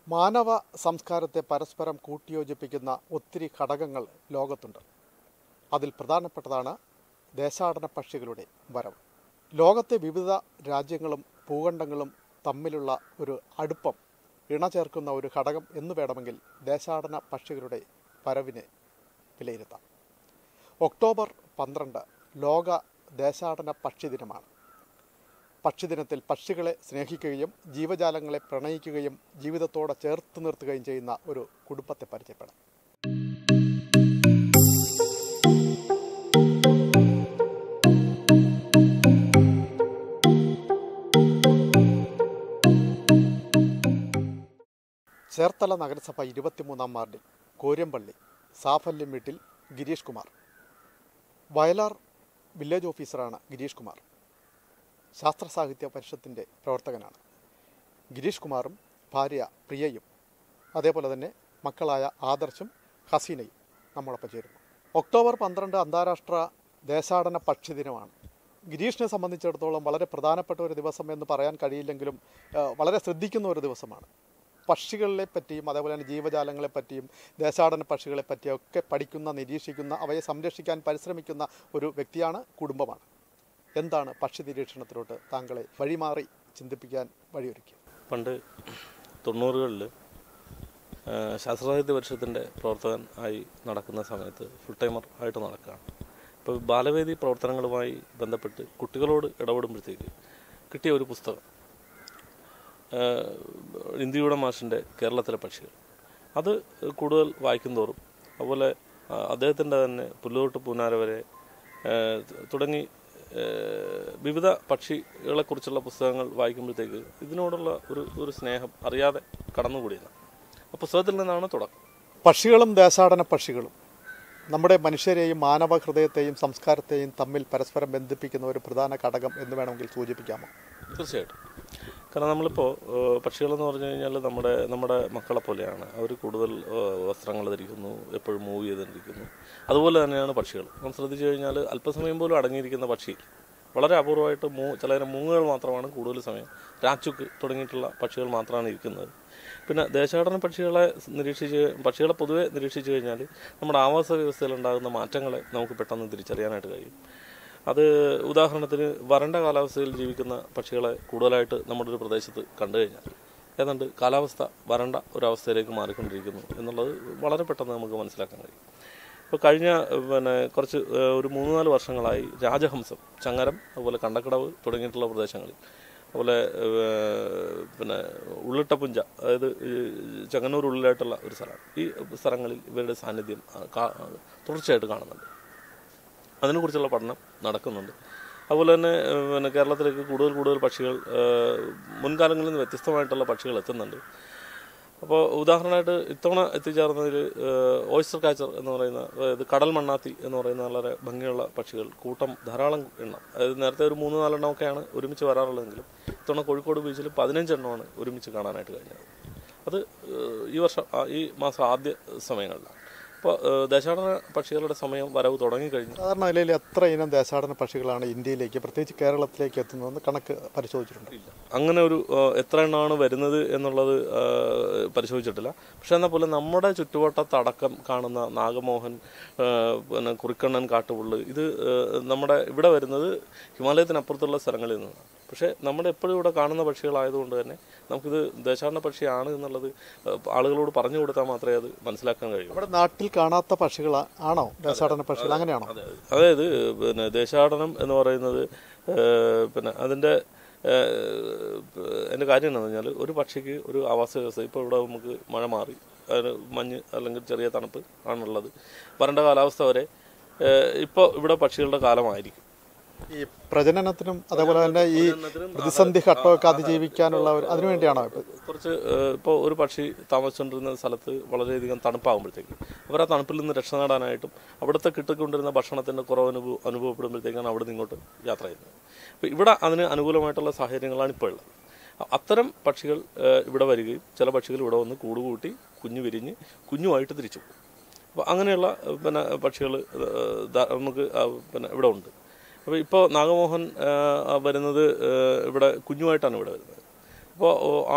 മാനവ സംസ്കാരത്തെ പരസ്പരം കൂട്ടിയോജിപ്പിക്കുന്ന ഒത്തിരി ഘടകങ്ങൾ ലോകത്തുണ്ട് അതിൽ പ്രധാനപ്പെട്ടതാണ് ദേശാടന പക്ഷികളുടെ വരവ് ലോകത്തെ വിവിധ രാജ്യങ്ങളും ഭൂഖണ്ഡങ്ങളും തമ്മിലുള്ള ഒരു അടുപ്പം ഇണചേർക്കുന്ന ഒരു ഘടകം എന്ന് വേണമെങ്കിൽ ദേശാടന പക്ഷികളുടെ വരവിനെ വിലയിരുത്താം ഒക്ടോബർ പന്ത്രണ്ട് ലോക ദേശാടന പക്ഷി ദിനമാണ് പക്ഷിദിനത്തിൽ പക്ഷികളെ സ്നേഹിക്കുകയും ജീവജാലങ്ങളെ പ്രണയിക്കുകയും ജീവിതത്തോടെ ചേർത്ത് നിർത്തുകയും ചെയ്യുന്ന ഒരു കുടുംബത്തെ പരിചയപ്പെടാം ചേർത്തല നഗരസഭ ഇരുപത്തിമൂന്നാം വാർഡിൽ കോര്യമ്പള്ളി സാഫല്യം വീട്ടിൽ ഗിരീഷ് കുമാർ വയലാർ വില്ലേജ് ഓഫീസറാണ് ഗിരീഷ് കുമാർ ശാസ്ത്ര സാഹിത്യ പരിഷത്തിൻ്റെ പ്രവർത്തകനാണ് ഗിരീഷ് കുമാറും ഭാര്യ പ്രിയയും അതേപോലെ തന്നെ മക്കളായ ആദർശും ഹസീനയും നമ്മളൊപ്പം ചേരുന്നു ഒക്ടോബർ പന്ത്രണ്ട് അന്താരാഷ്ട്ര ദേശാടന പക്ഷി ദിനമാണ് ഗിരീഷിനെ സംബന്ധിച്ചിടത്തോളം വളരെ പ്രധാനപ്പെട്ട ഒരു ദിവസം എന്ന് പറയാൻ കഴിയില്ലെങ്കിലും ആ, വളരെ ശ്രദ്ധിക്കുന്ന ഒരു ദിവസമാണ് പക്ഷികളെ പറ്റിയും അതേപോലെ തന്നെ ജീവജാലങ്ങളെ പറ്റിയും ദേശാടന പക്ഷികളെ പറ്റിയും ഒക്കെ പഠിക്കുന്ന നിരീക്ഷിക്കുന്ന അവയെ സംരക്ഷിക്കാൻ പരിശ്രമിക്കുന്ന ഒരു വ്യക്തിയാണ് കുടുംബമാണ് എന്താണ് പക്ഷി നിരീക്ഷണത്തിലോട്ട് താങ്കളെ വഴിമാറി ചിന്തിപ്പിക്കാൻ വഴിയൊരുക്കി പണ്ട് തൊണ്ണൂറുകളിൽ ശാസ്ത്രസാഹിത്യ പരിഷത്തിൻ്റെ പ്രവർത്തകൻ ആയി നടക്കുന്ന സമയത്ത് ഫുൾ ടൈമർ ആയിട്ട് നടക്കുകയാണ് ഇപ്പോൾ ബാലവേദി പ്രവർത്തനങ്ങളുമായി ബന്ധപ്പെട്ട് കുട്ടികളോട് ഇടപെടുമ്പോഴത്തേക്ക് കിട്ടിയ ഒരു പുസ്തകം ആഹ് ഇന്ത്യയുടെ മാഷിൻ്റെ കേരളത്തിലെ പക്ഷികൾ അത് കൂടുതൽ വായിക്കും തോറും അതുപോലെ ആഹ് അദ്ദേഹത്തിൻ്റെ തന്നെ പുല്ലോട്ട് പൂനാര വരെ ആഹ് തുടങ്ങി ആഹ് വിവിധ പക്ഷികളെക്കുറിച്ചുള്ള പുസ്തകങ്ങൾ വായിക്കുമ്പോഴത്തേക്ക് ഇതിനോടുള്ള ഒരു ഒരു സ്നേഹം അറിയാതെ കടന്നുകൂടിയതാണ് ആ പുസ്തകത്തിൽ നിന്നാണ് തുടക്കം പക്ഷികളും ദേശാടന പക്ഷികളും നമ്മുടെ മനുഷ്യരെയും മാനവ ഹൃദയത്തെയും സംസ്കാരത്തെയും തമ്മിൽ പരസ്പരം ബന്ധിപ്പിക്കുന്ന ഒരു പ്രധാന ഘടകം എന്ന് വേണമെങ്കിൽ സൂചിപ്പിക്കാമോ തീർച്ചയായിട്ടും കാരണം നമ്മളിപ്പോൾ പക്ഷികളെന്ന് പറഞ്ഞു കഴിഞ്ഞാൽ നമ്മുടെ നമ്മുടെ മക്കളെ പോലെയാണ് അവർ കൂടുതൽ വസ്ത്രങ്ങൾ ധരിക്കുന്നു എപ്പോഴും മൂവ് ചെയ്തിരിക്കുന്നു അതുപോലെ തന്നെയാണ് പക്ഷികൾ നമ്മൾ ശ്രദ്ധിച്ചു കഴിഞ്ഞാൽ അല്പസമയം പോലും അടങ്ങിയിരിക്കുന്ന പക്ഷി വളരെ അപൂർവമായിട്ട് മൂ ചില മൂങ്ങുകൾ മാത്രമാണ് കൂടുതൽ സമയം രാച്ചുക്ക് തുടങ്ങിയിട്ടുള്ള പക്ഷികൾ മാത്രമാണ് ഇരിക്കുന്നത് പിന്നെ ദേശാടന പക്ഷികളെ നിരീക്ഷിച്ച് പക്ഷികളെ പൊതുവെ നിരീക്ഷിച്ചു കഴിഞ്ഞാൽ നമ്മുടെ ആവാസ വ്യവസ്ഥയിൽ ഉണ്ടാകുന്ന മാറ്റങ്ങളെ നമുക്ക് പെട്ടെന്ന് തിരിച്ചറിയാനായിട്ട് കഴിയും അത് ഉദാഹരണത്തിന് വരണ്ട കാലാവസ്ഥയിൽ ജീവിക്കുന്ന പക്ഷികളെ കൂടുതലായിട്ട് നമ്മുടെ ഒരു പ്രദേശത്ത് കണ്ടു കഴിഞ്ഞാൽ ഏതാണ്ട് കാലാവസ്ഥ വരണ്ട ഒരവസ്ഥയിലേക്ക് മാറിക്കൊണ്ടിരിക്കുന്നു എന്നുള്ളത് വളരെ പെട്ടെന്ന് നമുക്ക് മനസ്സിലാക്കാൻ കഴിയും ഇപ്പോൾ കഴിഞ്ഞ പിന്നെ കുറച്ച് ഏഹ്, ഒരു മൂന്ന് നാല് വർഷങ്ങളായി രാജഹംസം ചങ്ങരം അതുപോലെ കണ്ടക്കടവ് തുടങ്ങിയിട്ടുള്ള പ്രദേശങ്ങളിൽ അതുപോലെ ഏഹ്, പിന്നെ ഉള്ളിട്ടപ്പുഞ്ച അതായത് ഈ ചെങ്ങന്നൂർ ഉള്ളിലായിട്ടുള്ള ഒരു സ്ഥലമാണ് ഈ സ്ഥലങ്ങളിൽ ഇവരുടെ സാന്നിധ്യം ആ, കാ- തുടർച്ചയായിട്ട് കാണുന്നുണ്ട് അതിനെക്കുറിച്ചുള്ള പഠനം നടക്കുന്നുണ്ട് അതുപോലെ തന്നെ ഏഹ്, പിന്നെ കേരളത്തിലേക്ക് കൂടുതൽ കൂടുതൽ പക്ഷികൾ ഏഹ്, മുൻകാലങ്ങളിൽ നിന്ന് വ്യത്യസ്തമായിട്ടുള്ള പക്ഷികൾ എത്തുന്നുണ്ട് അപ്പോൾ ഉദാഹരണമായിട്ട് ഇത്തവണ എത്തിച്ചേർന്നതിൽ ഓയിസ്റ്റർ കാച്ചർ എന്ന് പറയുന്ന അതായത് കടൽ മണ്ണാത്തി എന്ന് പറയുന്ന വളരെ ഭംഗിയുള്ള പക്ഷികൾ കൂട്ടം ധാരാളം എണ്ണം അതായത് നേരത്തെ ഒരു മൂന്ന് നാലെണ്ണമൊക്കെയാണ് ഒരുമിച്ച് വരാറുള്ളതെങ്കിലും ഇത്തവണ കോഴിക്കോട് ബീച്ചിൽ പതിനഞ്ചെണ്ണമാണ് ഒരുമിച്ച് കാണാനായിട്ട് കഴിഞ്ഞത് അത് ഏഹ്, ഈ വർഷം ആ, ഈ മാസം ആദ്യ സമയങ്ങളിലാണ് അപ്പോൾ ഏഹ്, ദേശാടന പക്ഷികളുടെ സമയം വരവ് തുടങ്ങിക്കഴിഞ്ഞു സാധാരണ നിലയിൽ എത്ര ഇനം ദേശാടന പക്ഷികളാണ് ഇന്ത്യയിലേക്ക് പ്രത്യേകിച്ച് കേരളത്തിലേക്ക് എത്തുന്നതെന്ന് കണക്ക് പരിശോധിച്ചിട്ടുണ്ട് അങ്ങനെ ഒരു ആ, എത്ര എണ്ണമാണ് വരുന്നത് എന്നുള്ളത് ആ, പരിശോധിച്ചിട്ടില്ല പക്ഷെ എന്നാൽ പോലും നമ്മുടെ ചുറ്റുവട്ടത്തടക്കം കാണുന്ന നാഗമോഹൻ ആ, പിന്നെ കുറിക്കണ്ണൻ കാട്ടുപുള്ള് ഇത് ആ, നമ്മുടെ ഇവിടെ വരുന്നത് ഹിമാലയത്തിനപ്പുറത്തുള്ള സ്ഥലങ്ങളിൽ നിന്നാണ് പക്ഷേ നമ്മുടെ എപ്പോഴും ഇവിടെ കാണുന്ന പക്ഷികളായതുകൊണ്ട് തന്നെ നമുക്കിത് ദേശാടന പക്ഷിയാണ് എന്നുള്ളത് ആ, ആളുകളോട് പറഞ്ഞു കൊടുത്താൽ മാത്രമേ അത് മനസ്സിലാക്കാൻ കഴിയൂ നമ്മുടെ നാട്ടിൽ കാണാത്ത പക്ഷികൾ ആണോ ദേശാടന പക്ഷികൾ അങ്ങനെയാണോ അതെ അതായത് പിന്നെ ദേശാടനം എന്ന് പറയുന്നത് ഏഹ്, പിന്നെ അതിൻ്റെ എൻ്റെ കാര്യം എന്താണെന്ന് പറഞ്ഞാൽ ഒരു പക്ഷിക്ക് ഒരു ആവാസ വ്യവസ്ഥ ഇപ്പോൾ ഇവിടെ നമുക്ക് മഴ മാറി അതിന് മഞ്ഞ് അല്ലെങ്കിൽ ചെറിയ തണുപ്പ് ആണുള്ളത് വരണ്ട കാലാവസ്ഥ വരെ ഇപ്പോൾ ഇവിടെ പക്ഷികളുടെ കാലമായിരിക്കും ഈ പ്രജനനത്തിനും അതേപോലെ തന്നെ ഈ പ്രതിസന്ധി ഘട്ടമൊക്കെ അതിജീവിക്കാനുള്ള ഒരു അതിനുവേണ്ടിയാണോ ഇപ്പൊ കുറച്ച് ഇപ്പോൾ ഒരു പക്ഷി താമസിച്ചുകൊണ്ടിരുന്ന സ്ഥലത്ത് വളരെയധികം തണുപ്പാകുമ്പോഴത്തേക്ക് അവർ ആ തണുപ്പിൽ നിന്ന് രക്ഷ നേടാനായിട്ടും അവിടുത്തെ കിട്ടിക്കൊണ്ടിരുന്ന ഭക്ഷണത്തിൻ്റെ കുറവ് അനുഭവ അനുഭവപ്പെടുമ്പോഴത്തേക്കാണ് അവിടെ നിന്ന് ഇങ്ങോട്ട് യാത്ര ചെയ്യുന്നത് അപ്പോൾ ഇവിടെ അതിന് അനുകൂലമായിട്ടുള്ള സാഹചര്യങ്ങളാണ് ഇപ്പോൾ ഉള്ളത് അത്തരം പക്ഷികൾ ഏഹ്, ഇവിടെ വരികയും ചില പക്ഷികൾ ഇവിടെ വന്ന് കൂടുകൂട്ടി കുഞ്ഞു വിരിഞ്ഞ് കുഞ്ഞുമായിട്ട് തിരിച്ചു പോകും അപ്പോൾ അങ്ങനെയുള്ള ഏഹ്, പിന്നെ പക്ഷികൾ നമുക്ക് ആ, പിന്നെ ഇവിടെ ഉണ്ട് അപ്പോൾ ഇപ്പോൾ നാഗമോഹൻ ഏഹ്, വരുന്നത് ഏഹ്, ഇവിടെ കുഞ്ഞുമായിട്ടാണ് ഇവിടെ വരുന്നത് അപ്പോൾ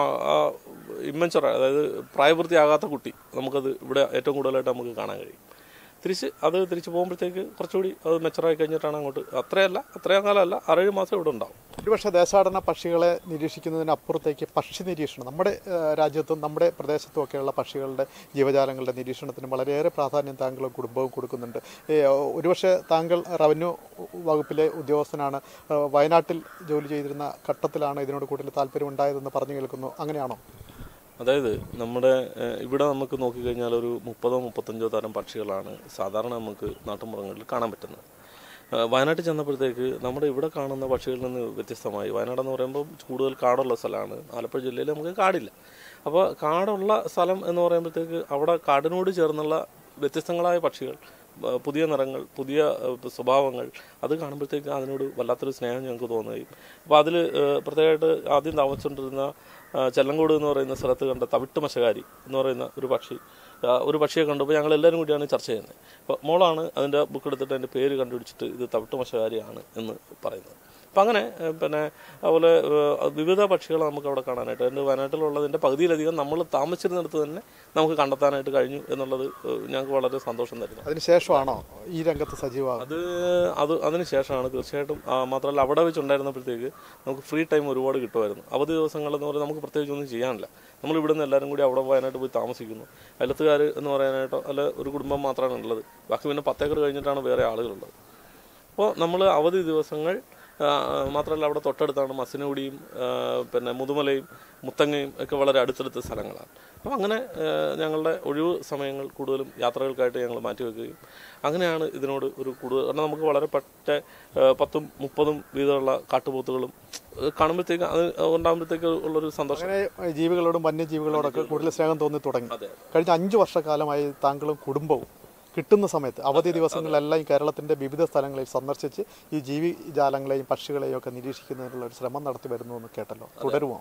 ഇമ്മൻചർ അതായത് പ്രായപൂർത്തിയാകാത്ത കുട്ടി നമുക്കത് ഇവിടെ ഏറ്റവും കൂടുതലായിട്ട് നമുക്ക് കാണാൻ കഴിയും തിരിച്ച് അത് തിരിച്ച് പോകുമ്പോഴത്തേക്ക് കുറച്ചുകൂടി അത് മെച്ചറായി കഴിഞ്ഞിട്ടാണ് അങ്ങോട്ട് അത്രയല്ല അത്രയും കാലമല്ല ആറേഴ് മാസം ഇവിടെ ഉണ്ടാവും ഒരുപക്ഷെ ദേശാടന പക്ഷികളെ നിരീക്ഷിക്കുന്നതിനപ്പുറത്തേക്ക് പക്ഷി നിരീക്ഷണം നമ്മുടെ ആ, രാജ്യത്തും നമ്മുടെ പ്രദേശത്തും ഒക്കെയുള്ള പക്ഷികളുടെ ജീവജാലങ്ങളുടെ നിരീക്ഷണത്തിന് വളരെയേറെ പ്രാധാന്യം താങ്കളും കുടുംബവും കൊടുക്കുന്നുണ്ട് ഏ, ഒരുപക്ഷെ താങ്കൾ റവന്യൂ വകുപ്പിലെ ഉദ്യോഗസ്ഥനാണ് ആ, വയനാട്ടിൽ ജോലി ചെയ്തിരുന്ന ഘട്ടത്തിലാണ് ഇതിനോട് കൂടുതൽ താല്പര്യം ഉണ്ടായതെന്ന് പറഞ്ഞു കേൾക്കുന്നു അങ്ങനെയാണോ അതായത് നമ്മുടെ ഏഹ്, ഇവിടെ നമുക്ക് നോക്കിക്കഴിഞ്ഞാൽ ഒരു മുപ്പതോ മുപ്പത്തഞ്ചോ തരം പക്ഷികളാണ് സാധാരണ നമുക്ക് നാട്ടുമ്പുറങ്ങളിൽ കാണാൻ പറ്റുന്നത് ഏഹ്, വയനാട്ടിൽ ചെന്നപ്പോഴത്തേക്ക് നമ്മുടെ ഇവിടെ കാണുന്ന പക്ഷികളിൽ നിന്ന് വ്യത്യസ്തമായി വയനാടെന്ന് പറയുമ്പോൾ കൂടുതൽ കാടുള്ള സ്ഥലമാണ് ആലപ്പുഴ ജില്ലയിൽ നമുക്ക് കാടില്ല അപ്പോൾ കാടുള്ള സ്ഥലം എന്ന് പറയുമ്പോഴത്തേക്ക് അവിടെ കാടിനോട് ചേർന്നുള്ള വ്യത്യസ്തങ്ങളായ പക്ഷികൾ ഏഹ്, പുതിയ നിറങ്ങൾ പുതിയ ഏഹ്, സ്വഭാവങ്ങൾ അത് കാണുമ്പോഴത്തേക്ക് അതിനോട് വല്ലാത്തൊരു സ്നേഹം ഞങ്ങൾക്ക് തോന്നുകയും അപ്പോൾ അതിൽ പ്രത്യേകമായിട്ട് ആദ്യം താമസിച്ചുകൊണ്ടിരുന്ന ആ, ചെല്ലങ്കോട് എന്ന് പറയുന്ന സ്ഥലത്ത് കണ്ട തവിട്ട് മശകാരി എന്ന് പറയുന്ന ഒരു പക്ഷി ആ, ഒരു പക്ഷിയെ കണ്ടപ്പോൾ ഞങ്ങൾ എല്ലാവരും കൂടിയാണ് ചർച്ച ചെയ്യുന്നത് അപ്പോൾ മോളാണ് അതിൻ്റെ ബുക്ക് എടുത്തിട്ട് അതിൻ്റെ പേര് കണ്ടുപിടിച്ചിട്ട് ഇത് തവിട്ട് മശകാരിയാണ് എന്ന് പറയുന്നത് അപ്പം അങ്ങനെ ഏ, പിന്നെ അതുപോലെ ഏ, വിവിധ പക്ഷികളെ നമുക്ക് അവിടെ കാണാനായിട്ട് അതിൻ്റെ വയനാട്ടിലുള്ളതിൻ്റെ പകുതിയിലധികം നമ്മൾ താമസിച്ചിരുന്നിടത്ത് തന്നെ നമുക്ക് കണ്ടെത്താനായിട്ട് കഴിഞ്ഞു എന്നുള്ളത് ഏ, ഞങ്ങൾക്ക് വളരെ സന്തോഷം തരുന്നു അതിനുശേഷമാണോ ഈ രംഗത്ത് സജീവമാകുന്നത് അത് അത് അതിന് ശേഷമാണ് തീർച്ചയായിട്ടും ആ, മാത്രമല്ല അവിടെ വെച്ചുണ്ടായിരുന്നപ്പോഴത്തേക്ക് നമുക്ക് ഫ്രീ ടൈം ഒരുപാട് കിട്ടുമായിരുന്നു അവധി ദിവസങ്ങളെന്ന് പറഞ്ഞാൽ നമുക്ക് പ്രത്യേകിച്ച് ഒന്നും ചെയ്യാനില്ല നമ്മൾ ഇവിടെ നിന്ന് എല്ലാവരും കൂടി അവിടെ വയനാട്ട് പോയി താമസിക്കുന്നു അയലത്തുകാർ എന്ന് പറയാനായിട്ടോ അല്ല ഒരു കുടുംബം മാത്രമാണ് ഉള്ളത് ബാക്കി പിന്നെ പത്തേക്കർ കഴിഞ്ഞിട്ടാണ് വേറെ ആളുകളുള്ളത് അപ്പോൾ നമ്മൾ അവധി ദിവസങ്ങൾ ആ, മാത്രമല്ല അവിടെ തൊട്ടടുത്താണ് മസിനഗുഡിയും ആ, പിന്നെ മുതുമലയും മുത്തങ്ങയും ഒക്കെ വളരെ അടുത്തടുത്ത സ്ഥലങ്ങളാണ് അപ്പോൾ അങ്ങനെ ആ, ഞങ്ങളുടെ ഒഴിവ് സമയങ്ങൾ കൂടുതലും യാത്രകൾക്കായിട്ട് ഞങ്ങൾ മാറ്റിവെക്കുകയും അങ്ങനെയാണ് ഇതിനോട് ഒരു കൂടുതൽ കാരണം നമുക്ക് വളരെ പറ്റ ആ, പത്തും മുപ്പതും വീതമുള്ള കാട്ടുപോത്തുകളും ആ, കാണുമ്പോഴത്തേക്ക് അത് ഉണ്ടാകുമ്പോഴത്തേക്ക് ഉള്ളൊരു സന്തോഷം അങ്ങനെ ജീവികളോടും വന്യജീവികളോടൊക്കെ കൂടുതൽ സ്നേഹം തോന്നി തുടങ്ങി അതെ കഴിഞ്ഞ അഞ്ചു വർഷക്കാലമായി താങ്കളും കുടുംബവും കിട്ടുന്ന സമയത്ത് അവധി ദിവസങ്ങളിലെല്ലാം ഈ കേരളത്തിന്റെ വിവിധ സ്ഥലങ്ങളിൽ സന്ദർശിച്ച് ഈ ജീവിജാലങ്ങളെയും പക്ഷികളെയും ഒക്കെ നിരീക്ഷിക്കുന്നതിനുള്ള ഒരു ശ്രമം നടത്തി വരുന്നു എന്ന് കേട്ടല്ലോ തുടരുമോ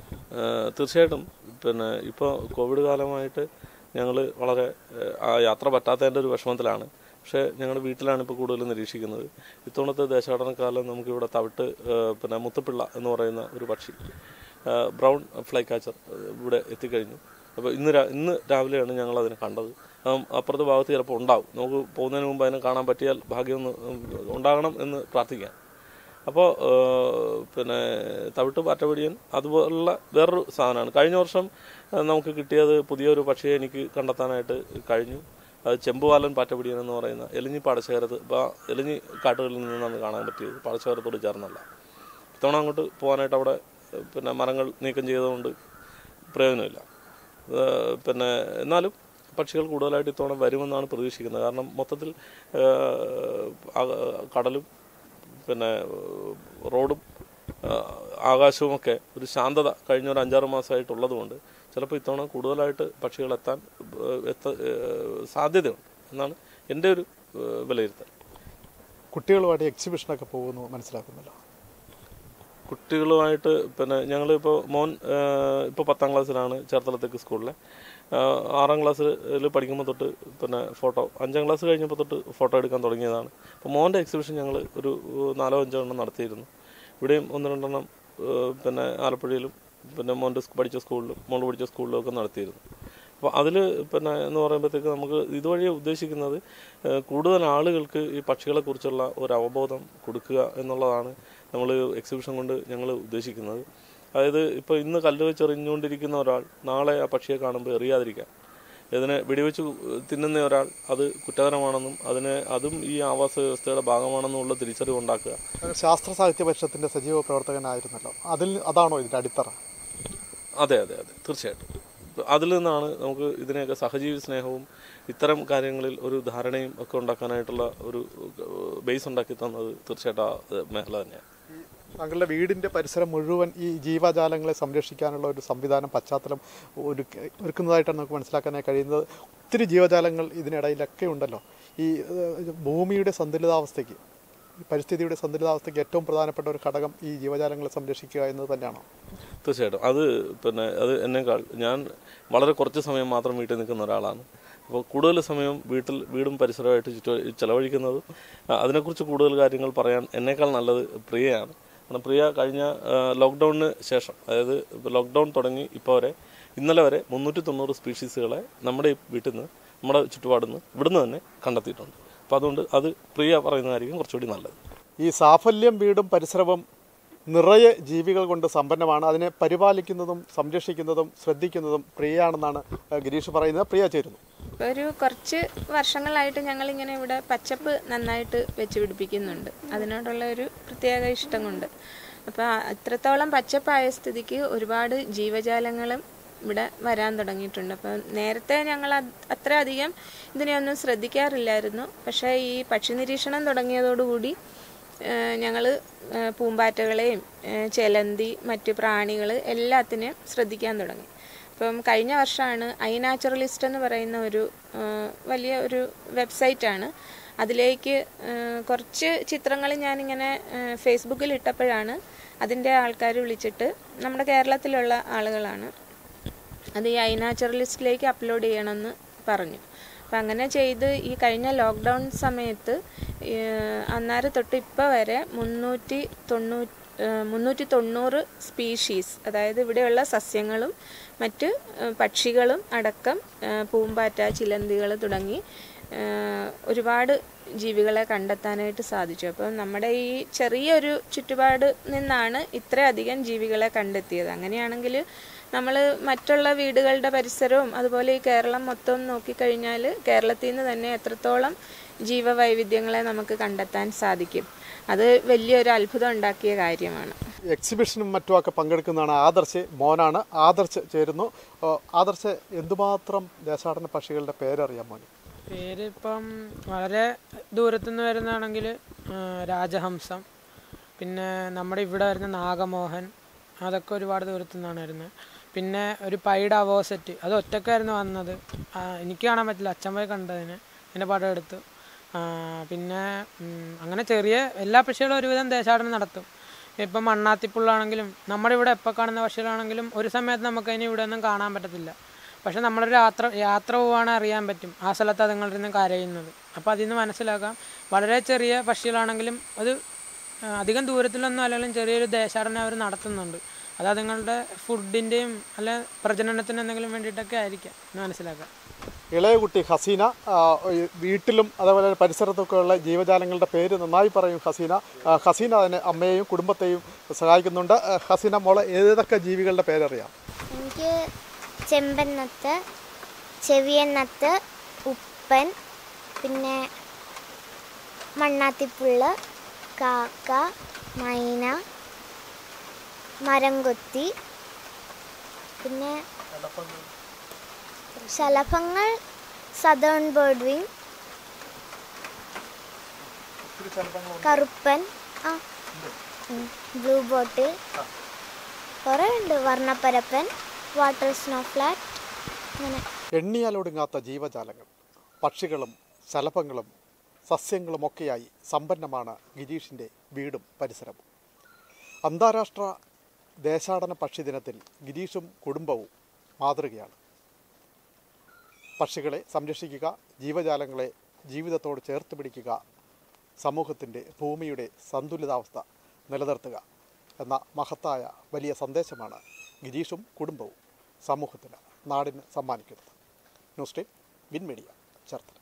ഏഹ് തീർച്ചയായിട്ടും പിന്നെ ഇപ്പോൾ കോവിഡ് കാലമായിട്ട് ഞങ്ങൾ വളരെ ഏഹ് ആ യാത്ര പറ്റാത്തതിൻ്റെ ഒരു വിഷമത്തിലാണ് പക്ഷേ ഞങ്ങളുടെ വീട്ടിലാണ് ഇപ്പോൾ കൂടുതൽ നിരീക്ഷിക്കുന്നത് ഇത്തവണത്തെ ദേശാടനക്കാലം നമുക്കിവിടെ തവിട്ട് ഏഹ് പിന്നെ മുത്തുപിള്ള എന്ന് പറയുന്ന ഒരു പക്ഷി ഏഹ് ബ്രൗൺ ഫ്ലൈ കാച്ചർ ഏഹ് ഇവിടെ എത്തിക്കഴിഞ്ഞു അപ്പോൾ ഇന്ന് രാ ഇന്ന് രാവിലെയാണ് ഞങ്ങൾ അതിനെ കണ്ടത് അപ്പം അപ്പുറത്തെ ഭാഗത്ത് ചിലപ്പോൾ ഉണ്ടാവും നമുക്ക് പോകുന്നതിന് മുമ്പ് അതിനെ കാണാൻ പറ്റിയാൽ ഭാഗ്യം ഒന്ന് ഉണ്ടാകണം എന്ന് പ്രാർത്ഥിക്കാം അപ്പോൾ പിന്നെ തവിട്ട് പാറ്റപിടിയൻ അതുപോലുള്ള വേറൊരു സാധനമാണ് കഴിഞ്ഞ വർഷം ആ, നമുക്ക് കിട്ടിയത് പുതിയൊരു പക്ഷിയെ എനിക്ക് കണ്ടെത്താനായിട്ട് കഴിഞ്ഞു അത് ചെമ്പുവാലൻ പാറ്റപിടിയൻ എന്ന് പറയുന്ന എലിഞ്ഞി പാടശേഖരത്ത് ഇപ്പോൾ എലിഞ്ഞി കാട്ടുകളിൽ നിന്നാണ് കാണാൻ പറ്റിയത് പാടശേഖരത്തോട് ചേർന്നല്ല ഇത്തവണ അങ്ങോട്ട് പോകാനായിട്ട് അവിടെ ഏഹ്, പിന്നെ മരങ്ങൾ നീക്കം ചെയ്തതുകൊണ്ട് പ്രയോജനമില്ല ഏഹ്, പിന്നെ എന്നാലും പക്ഷികൾ കൂടുതലായിട്ട് ഇത്തവണ വരുമെന്നാണ് പ്രതീക്ഷിക്കുന്നത് കാരണം മൊത്തത്തിൽ ഏഹ്, ആ- കടലും പിന്നെ ഏഹ്, റോഡും ഏഹ്, ആകാശവും ഒക്കെ ഒരു ശാന്തത കഴിഞ്ഞ ഒരു അഞ്ചാറ് മാസമായിട്ടുള്ളത് കൊണ്ട് ചിലപ്പോൾ ഇത്തവണ കൂടുതലായിട്ട് പക്ഷികൾ എത്താൻ ഏഹ്, എത്ത ഏഹ്, സാധ്യതയുണ്ട് എന്നാണ് എൻ്റെ ഒരു ഏഹ്, വിലയിരുത്തൽ കുട്ടികളുമായിട്ട് എക്സിബിഷനൊക്കെ പോകുന്നു മനസ്സിലാക്കുന്നല്ലോ കുട്ടികളുമായിട്ട് പിന്നെ ഞങ്ങളിപ്പോൾ മോൻ ഇപ്പോൾ പത്താം ക്ലാസ്സിലാണ് ചേർത്തലത്തേക്ക് സ്കൂളിലെ ആഹ് ആറാം ക്ലാസ്സിൽ പഠിക്കുമ്പോൾ തൊട്ട് പിന്നെ ഫോട്ടോ അഞ്ചാം ക്ലാസ് കഴിഞ്ഞപ്പോൾ തൊട്ട് ഫോട്ടോ എടുക്കാൻ തുടങ്ങിയതാണ് അപ്പോൾ മോൻ്റെ എക്സിബിഷൻ ഞങ്ങൾ ഒരു നാലോ അഞ്ചോ എണ്ണം നടത്തിയിരുന്നു ഇവിടെയും ഒന്ന് രണ്ടെണ്ണം ആഹ് പിന്നെ ആലപ്പുഴയിലും പിന്നെ മോൻ്റെ സ് പഠിച്ച സ്കൂളിലും മോൾ പഠിച്ച സ്കൂളിലും ഒക്കെ നടത്തിയിരുന്നു അപ്പോൾ അതിൽ പിന്നെ എന്ന് പറയുമ്പോഴത്തേക്ക് നമുക്ക് ഇതുവഴി ഉദ്ദേശിക്കുന്നത് ഏഹ് കൂടുതൽ ആളുകൾക്ക് ഈ പക്ഷികളെക്കുറിച്ചുള്ള ഒരു അവബോധം കൊടുക്കുക എന്നുള്ളതാണ് നമ്മൾ എക്സിബിഷൻ കൊണ്ട് ഞങ്ങൾ ഉദ്ദേശിക്കുന്നത് അതായത് ഇപ്പോൾ ഇന്ന് കല്ല് വെച്ചെറിഞ്ഞുകൊണ്ടിരിക്കുന്ന ഒരാൾ നാളെ ആ പക്ഷിയെ കാണുമ്പോൾ എറിയാതിരിക്കാൻ ഇതിനെ വെടിവെച്ച് തിന്നുന്ന ഒരാൾ അത് കുറ്റകരമാണെന്നും അതിനെ അതും ഈ ആവാസ വ്യവസ്ഥയുടെ ഭാഗമാണെന്നുള്ള തിരിച്ചറിവ് ഉണ്ടാക്കുക ശാസ്ത്ര സാഹിത്യ പരിഷത്തിന്റെ സജീവ പ്രവർത്തകനായിരുന്നല്ലോ അതിൽ അതാണോ ഇതിന്റെ അടിത്തറ അതെ അതെ അതെ തീർച്ചയായിട്ടും അതിൽ നിന്നാണ് നമുക്ക് ഇതിനെയൊക്കെ സഹജീവി സ്നേഹവും ഇത്തരം കാര്യങ്ങളിൽ ഒരു ധാരണയും ഒക്കെ ഉണ്ടാക്കാനായിട്ടുള്ള ഒരു ബേസ് ഉണ്ടാക്കി തന്നത് തീർച്ചയായിട്ടും ആ ഏഹ്, മേഖല തന്നെയാണ് താങ്കളുടെ വീടിന്റെ പരിസരം മുഴുവൻ ഈ ജീവജാലങ്ങളെ സംരക്ഷിക്കാനുള്ള ഒരു സംവിധാനം പശ്ചാത്തലം ഒരുക്ക ഒരുക്കുന്നതായിട്ടാണ് നമുക്ക് മനസ്സിലാക്കാനായി കഴിയുന്നത് ഒത്തിരി ജീവജാലങ്ങൾ ഇതിനിടയിലൊക്കെ ഉണ്ടല്ലോ ഈ ഏഹ്, ഭൂമിയുടെ സന്തുലിതാവസ്ഥയ്ക്ക് ഈ പരിസ്ഥിതിയുടെ സന്തുലിതാവസ്ഥയ്ക്ക് ഏറ്റവും പ്രധാനപ്പെട്ട ഒരു ഘടകം ഈ ജീവജാലങ്ങളെ സംരക്ഷിക്കുക എന്നത് തന്നെയാണോ തീർച്ചയായിട്ടും അത് പിന്നെ അത് എന്നേക്കാൾ ഞാൻ വളരെ കുറച്ച് സമയം മാത്രം വീട്ടിൽ നിൽക്കുന്ന ഒരാളാണ് അപ്പോൾ കൂടുതൽ സമയം വീട്ടിൽ വീടും പരിസരമായിട്ട് ചുറ്റു ചിലവഴിക്കുന്നതും ആ, അതിനെക്കുറിച്ച് കൂടുതൽ കാര്യങ്ങൾ പറയാൻ എന്നേക്കാൾ നല്ലത് പ്രിയയാണ് കാരണം പ്രിയ കഴിഞ്ഞ ലോക്ക്ഡൗണിന് ശേഷം അതായത് ഇപ്പോൾ ലോക്ക്ഡൗൺ തുടങ്ങി ഇപ്പോൾ വരെ ഇന്നലെ വരെ മുന്നൂറ്റി തൊണ്ണൂറ് സ്പീഷീസുകളെ നമ്മുടെ ഈ വീട്ടിൽ നിന്ന് നമ്മുടെ ചുറ്റുപാടിൽ നിന്ന് ഇവിടുന്ന് തന്നെ കണ്ടെത്തിയിട്ടുണ്ട് അപ്പോൾ അതുകൊണ്ട് അത് പ്രിയ പറയുന്നതായിരിക്കും കുറച്ചുകൂടി നല്ലത് ഈ സാഫല്യം വീടും പരിസരവും നിറയെ ജീവികൾ കൊണ്ട് സമ്പന്നമാണ് അതിനെ പരിപാലിക്കുന്നതും സംരക്ഷിക്കുന്നതും ശ്രദ്ധിക്കുന്നതും പ്രിയയാണെന്നാണ് ഏഹ്, ഗിരീഷ് പറയുന്നത് പ്രിയ ചേരുന്നു ഇപ്പൊ ഒരു കുറച്ച് വർഷങ്ങളായിട്ട് ഞങ്ങൾ ഇങ്ങനെ ഇവിടെ പച്ചപ്പ് നന്നായിട്ട് വെച്ച് പിടിപ്പിക്കുന്നുണ്ട് അതിനോടുള്ള ഒരു പ്രത്യേക ഇഷ്ടം കൊണ്ട് അപ്പോൾ അത്രത്തോളം പച്ചപ്പായ സ്ഥിതിക്ക് ഒരുപാട് ജീവജാലങ്ങളും ഇവിടെ വരാൻ തുടങ്ങിയിട്ടുണ്ട് അപ്പം നേരത്തെ ഞങ്ങൾ അത് അത്ര അധികം ഇതിനെയൊന്നും ശ്രദ്ധിക്കാറില്ലായിരുന്നു പക്ഷേ ഈ പക്ഷി നിരീക്ഷണം തുടങ്ങിയതോടുകൂടി ഞങ്ങൾ പൂമ്പാറ്റകളെയും ഏഹ് ചെലന്തി മറ്റു പ്രാണികൾ എല്ലാത്തിനെയും ശ്രദ്ധിക്കാൻ തുടങ്ങി ഇപ്പം കഴിഞ്ഞ വർഷമാണ് ഐ നാച്ചുറലിസ്റ്റ് എന്ന് പറയുന്ന ഒരു ആ, വലിയ ഒരു വെബ്സൈറ്റാണ് അതിലേക്ക് ആ, കുറച്ച് ചിത്രങ്ങൾ ഞാനിങ്ങനെ ആ, ഫേസ്ബുക്കിൽ ഇട്ടപ്പോഴാണ് അതിൻ്റെ ആൾക്കാർ വിളിച്ചിട്ട് നമ്മുടെ കേരളത്തിലുള്ള ആളുകളാണ് അത് ഈ ഐ നാച്ചുറലിസ്റ്റിലേക്ക് അപ്ലോഡ് ചെയ്യണമെന്ന് പറഞ്ഞു അപ്പം അങ്ങനെ ചെയ്ത് ഈ കഴിഞ്ഞ ലോക്ക്ഡൗൺ സമയത്ത് ഏഹ്, അന്നേരം തൊട്ട് ഇപ്പോൾ വരെ മുന്നൂറ്റി തൊണ്ണൂറ്റി മുന്നൂറ്റി തൊണ്ണൂറ് സ്പീഷീസ് അതായത് ഇവിടെയുള്ള സസ്യങ്ങളും മറ്റ് ഏഹ്, പക്ഷികളും അടക്കം ഏഹ്, പൂമ്പാറ്റ ചിലന്തികൾ തുടങ്ങി ഏഹ്, ഒരുപാട് ജീവികളെ കണ്ടെത്താനായിട്ട് സാധിച്ചു അപ്പം നമ്മുടെ ഈ ചെറിയൊരു ചുറ്റുപാട് നിന്നാണ് ഇത്രയധികം ജീവികളെ കണ്ടെത്തിയത് അങ്ങനെയാണെങ്കിൽ നമ്മൾ മറ്റുള്ള വീടുകളുടെ പരിസരവും അതുപോലെ ഈ കേരളം മൊത്തം നോക്കിക്കഴിഞ്ഞാൽ കേരളത്തിൽ നിന്ന് തന്നെ എത്രത്തോളം ജീവവൈവിധ്യങ്ങളെ നമുക്ക് കണ്ടെത്താൻ സാധിക്കും അത് വലിയൊരു അത്ഭുതം ഉണ്ടാക്കിയ കാര്യമാണ് എക്സിബിഷനും മറ്റുമൊക്കെ പങ്കെടുക്കുന്നതാണ് ആദർശ് മോനാണ് ആദർശ് ചേരുന്നു ഏഹ്, ആദർശ് എന്തുമാത്രം ദേശാടന പക്ഷികളുടെ പേരറിയാം മോന് പേര് ഇപ്പം വളരെ ദൂരത്തുനിന്ന് വരുന്നതാണെങ്കിൽ രാജഹംസം പിന്നെ നമ്മുടെ ഇവിടെ വരുന്ന നാഗമോഹൻ അതൊക്കെ ഒരുപാട് ദൂരത്തുനിന്നാണ് വരുന്നത് പിന്നെ ഒരു പൈഡ് അവോസെറ്റ് അത് ഒറ്റക്കായിരുന്നു വന്നത് ആ, എനിക്ക് കാണാൻ പറ്റില്ല അച്ഛൻ പോയി കണ്ടതിന് എൻ്റെ പടം എടുത്തു ആ, പിന്നെ ഉം, അങ്ങനെ ചെറിയ എല്ലാ പക്ഷികളും ഒരുവിധം ദേശാടനം നടത്തും ഇപ്പം മണ്ണാത്തിപ്പുള്ളാണെങ്കിലും നമ്മുടെ ഇവിടെ എപ്പോൾ കാണുന്ന പക്ഷികളാണെങ്കിലും ഒരു സമയത്ത് നമുക്ക് അതിന് ഇവിടെ ഒന്നും കാണാൻ പറ്റത്തില്ല പക്ഷെ നമ്മളൊരു യാത്ര യാത്ര പോവുകയാണെങ്കിൽ അറിയാൻ പറ്റും ആ സ്ഥലത്ത് അതുങ്ങളിരുന്ന് കരയുന്നത് അപ്പോൾ അതിൽ നിന്ന് മനസ്സിലാക്കാം വളരെ ചെറിയ പക്ഷികളാണെങ്കിലും അത് ആ, അധികം ദൂരത്തിലൊന്നും അല്ലെങ്കിലും ചെറിയൊരു ദേശാടനം അവർ നടത്തുന്നുണ്ട് അത് അതുങ്ങളുടെ ഫുഡിൻ്റെയും അല്ലെ പ്രജനനത്തിന് എന്തെങ്കിലും വേണ്ടിയിട്ടൊക്കെ ആയിരിക്കാം എന്ന് മനസ്സിലാക്കാം ഇളയ കുട്ടി ഹസീന ആ, ഈ വീട്ടിലും അതേപോലെ പരിസരത്തൊക്കെ ഉള്ള ജീവജാലങ്ങളുടെ പേര് നന്നായി പറയും ഹസീന ആ, ഹസീന അതിന് അമ്മയെയും കുടുംബത്തെയും സഹായിക്കുന്നുണ്ട് ആ, ഹസീന മോളെ ഏതൊക്കെ ജീവികളുടെ പേരറിയാം എനിക്ക് ചെമ്പന്നത്ത് ചെവിയന്നത്ത് ഉപ്പൻ പിന്നെ മണ്ണാത്തിപ്പുള്ള് കാക്ക മൈന മരംകൊത്തി പിന്നെ ശലഭങ്ങൾ സദേൺ ബേർഡ് വിങ് കറുപ്പൻ ആ ബ്ലൂ ബോട്ടിൽ കുറേ ഉണ്ട് വർണ്ണപ്പരപ്പൻ വാട്ടർ സ്നോ ഫ്ലാറ്റ് അങ്ങനെ എണ്ണിയാലൊടുങ്ങാത്ത ജീവജാലങ്ങൾ പക്ഷികളും ശലഭങ്ങളും സസ്യങ്ങളുമൊക്കെയായി സമ്പന്നമാണ് ഗിരീഷിൻ്റെ വീടും പരിസരവും അന്താരാഷ്ട്ര ദേശാടന പക്ഷി ദിനത്തിൽ ഗിരീഷും കുടുംബവും മാതൃകയാണ് പക്ഷികളെ സംരക്ഷിക്കുക ജീവജാലങ്ങളെ ജീവിതത്തോട് ചേർത്ത് പിടിക്കുക സമൂഹത്തിൻ്റെ ഭൂമിയുടെ സന്തുലിതാവസ്ഥ നിലനിർത്തുക എന്ന മഹത്തായ വലിയ സന്ദേശമാണ് ഗിരീഷും കുടുംബവും സമൂഹത്തിന് നാടിന് സമ്മാനിക്കുന്നത് news time win media Cherthala